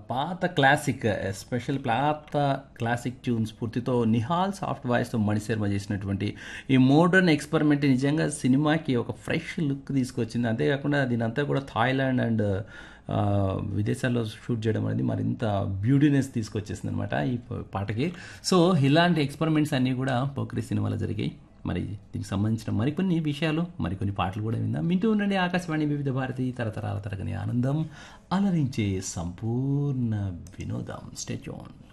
పాత classic special పాత classic tune స్ఫూర్తితో నిహాల్ సాఫ్ట్ వాయిస్తో మణిశర్మ చేసినటువంటి ఈ మోడర్న్ ఎక్స్పెరిమెంట్ నిజంగా సినిమాకి ఒక ఫ్రెష్ లుక్ తీసుకొచ్చింది అంతేకాకుండా దీనంతా కూడా థాయిలాండ్ అండ్ ఆ, విదేశాల్లో షూట్ చేయడం అనేది మరింత బ్యూటీనెస్ తీసుకొచ్చేసింది అనమాట ఈ ప- పాటకి సో ఇలాంటి ఎక్స్పెరిమెంట్స్ అన్నీ కూడా పోక్రీ సినిమాలో జరిగాయి మరి దీనికి సంబంధించిన మరికొన్ని విషయాలు మరికొన్ని పాటలు కూడా విందాం వింటూ ఉండండి ఆకాశవాణి వివిధ భారతి తరతరాల తరగని ఆనందం అలరించే సంపూర్ణ వినోదం స్టేట్యూన్